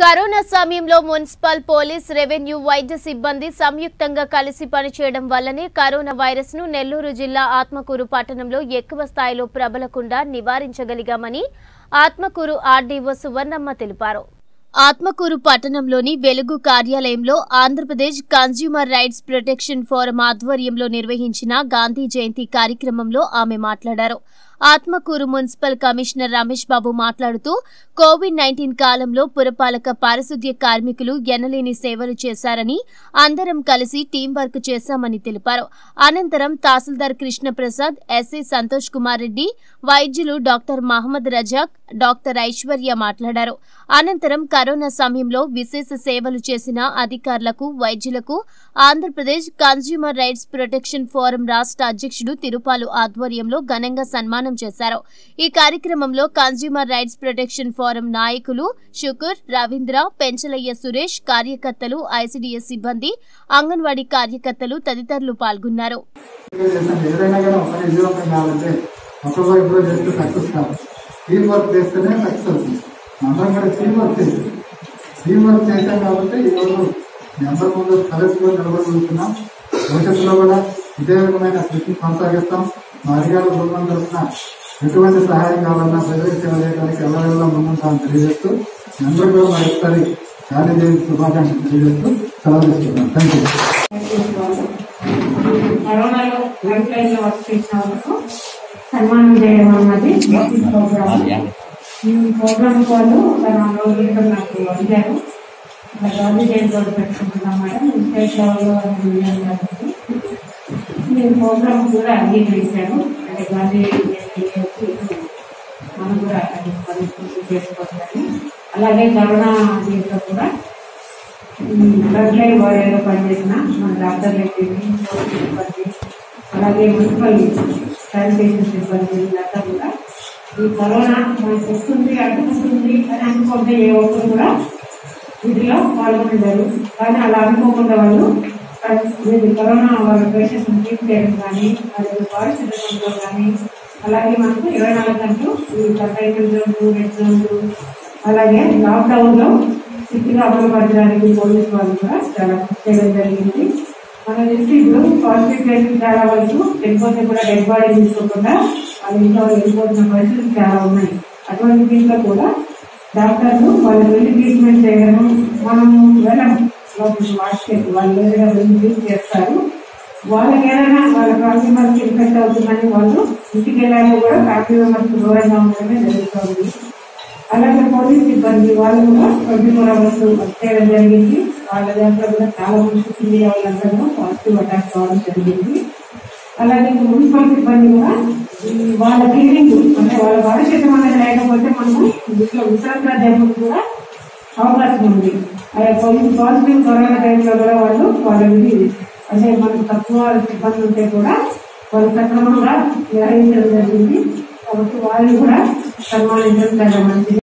corona సమయంలో municipal police revenue వైద్య సిబ్బంది సంయుక్తంగా కలిసి పనిచేయడం వల్లనే కరోనా వైరస్ ను నెల్లూరు జిల్లా ఆత్మకూరు పట్టణంలో ఎక్కువ స్థాయిలో ప్రబలకుండా నివారించగలిగామని ఆత్మకూరు ఆర్డీఓ సువర్ణమ్మ తెలిపారు ఆత్మకూరు పట్టణంలోని వెలుగు కార్యాలయంలో Andhra Pradesh consumer rights protection forum ఆధ్వర్యంలో నిర్వహించిన గాంధీ జయంతి కార్యక్రమంలో ఆమె మాట్లాడారు ఆత్మకూరు మున్సిపల్ కమిషనర్ రమేష్ బాబు మాట్లాడుతూ కోవిడ్ నైన్టీన్ కాలంలో పురపాలక పారిశుద్ధ్య కార్మికులు ఎనలేని సేవలు చేశారని అందరం కలిసి టీం వర్క్ చేశామని తెలిపారు అనంతరం తహసీల్దార్ కృష్ణప్రసాద్ ఎస్ఐ సంతోష్ కుమార్ రెడ్డి వైద్యులు డాక్టర్ మహమ్మద్ రజాక్ డాక్టర్ ఐశ్వర్య మాట్లాడారు అనంతరం కరోనా సమయంలో విశేష సేవలు చేసిన అధికారులకు వైద్యులకు Andhra Pradesh consumer rights protection forum రాష్ట్ర అధ్యక్షుడు తిరుపాలు ఆధ్వర్యంలో ఘనంగా సన్మానం చేశారు ఈ కార్యక్రమంలో కన్స్యూమర్ రైట్స్ ప్రొటెక్షన్ ఫోరం నాయకులు షుకూర్ రవీంద్ర పెంచలయ్య సురేష్ కార్యకర్తలు ఐసిడిఎస్ సిబ్బంది అంగన్వాడీ కార్యకర్తలు తదితరులు పాల్గొన్నారు చేస్తాం ఎవరైనా కానీ ఒకసారి విజయవంతం కావాలంటే ఒక్కొక్కరు ఇద్దరు చేస్తే సక్సెస్ కాదు టీం వర్క్ చేస్తేనే సక్సెస్ అవుతుంది అందరం కూడా టీం వర్క్ చేస్తాం టీం వర్క్ చేశాం కాబట్టి ఈరోజు మీ అందరి ముందు కలెక్ట్గా నిలబడుతున్నాం భవిష్యత్తులో కూడా ఇదే విధమైన కృషి కొనసాగిస్తాం మా అధికారుల బృందం తరఫున ఎటువంటి సహాయం కావాలన్నా ప్రజలకు సేవ చేయడానికి ఎవరెవరో ముందుంటామని తెలియజేస్తూ మీ అందరూ కూడా మరొకసారి గాంధీ జయంతి శుభాకాంక్షలు తెలియజేస్తూ సెలవు తీసుకుంటాం థ్యాంక్ యూ కరోనాలో ఫ్రంట్ లైన్ లో వర్క్ చేసిన వాళ్ళకు సన్మానం చేయడం అన్నది ఈ ప్రోగ్రామ్ ఈ ప్రోగ్రామ్ వాళ్ళు ఒక నాలుగు రోజుల క్రితం నాకు అడిగారు ఒక గాంధీ జయంతి రోజు పెట్టుకుంటున్నాం మేడం స్టేట్ లెవెల్లో అడిగారు కాబట్టి నేను ప్రోగ్రామ్ కూడా అంగీకరించాను అంటే గాంధీ జయంతి వచ్చి మనం కూడా అది పరిస్థితి చేసుకోవచ్చని అలాగే కరోనా దీంట్లో కూడా బ్లడ్ లైన్ వారియర్గా పనిచేసిన మన డాక్టర్ సిబ్బంది అలాగే మున్సిపల్ శానిటేషన్ సిబ్బంది వీళ్ళంతా కూడా ఈ కరోనా మనకు వస్తుంది అడ్డుకుంటుంది అని అనుకుంటే ఏ ఒక్కరు కూడా వీటిలో పాల్గొనలేరు కానీ అలా అనుకోకుండా వాళ్ళు ఇది కరోనా వాళ్ళ పేషెంట్స్ ట్రీట్ చేయడం కానీ అలాగే పారిశుద్ధ కంట్రోల్ కానీ అలాగే మనకు ఇరవై నాలుగు గంటలు ఈ కంటైన్మెంట్ జోన్లు రెడ్ జోన్లు అలాగే లాక్డౌన్ లో స్థితిగా అమలు పరచడానికి పోలీసు వాళ్ళు కూడా చాలా కృషి చేయడం జరిగింది మనం తెలిసి ఇప్పుడు పాజిటివ్ కేసులు చాలా వరకు వెళ్ళిపోతే కూడా డెడ్ బాడీ తీసుకోకుండా వాళ్ళ ఇంట్లో వాళ్ళు వెళ్ళిపోతున్న పరిస్థితులు చాలా ఉన్నాయి అటువంటి దీంట్లో కూడా డాక్టర్లు వాళ్ళు వెళ్ళి ట్రీట్మెంట్ చేయడం మనం వెళ్ళం లోపలికి వాష్ చేసి వాళ్ళు ఏదైనా వెళ్ళి ట్రీట్ చేస్తారు వాళ్ళకి ఏదైనా వాళ్ళ ఫ్యామిలీ మెంబర్స్ ఇన్ఫెక్ట్ అవుతుందని వాళ్ళు ఇంటికి వెళ్ళాక కూడా ఫ్యామిలీ మెంబర్స్ దూరంగా ఉండడమే జరుగుతుంది అలాగే పోలీస్ సిబ్బంది వాళ్ళు కూడా ట్వంటీ ఫోర్ అవర్స్ వర్క్ చేయడం జరిగింది వాళ్ళ దాంట్లో కూడా చాలా కృషి వాళ్ళందరూ పాజిటివ్ అటాక్ కావడం జరిగింది అలాగే మున్సిపల్ సిబ్బంది కూడా ఈ వాళ్ళ క్లీనింగ్ అంటే వాళ్ళ భవిష్యత్తు అనేది లేకపోతే మనము ఇంట్లో ఇతరత్ర జబ్బులు కూడా అవకాశం ఉంది అలాగే పోలీస్ పాజిటివ్ కరోనా టైంలో కూడా వాళ్ళు వాళ్ళకి అంటే మనకు తక్కువ సిబ్బంది ఉంటే కూడా వాళ్ళు సక్రమంగా నిర్వహించడం జరిగింది కాబట్టి వాళ్ళు కూడా సన్మానించడం చాలా మంచిది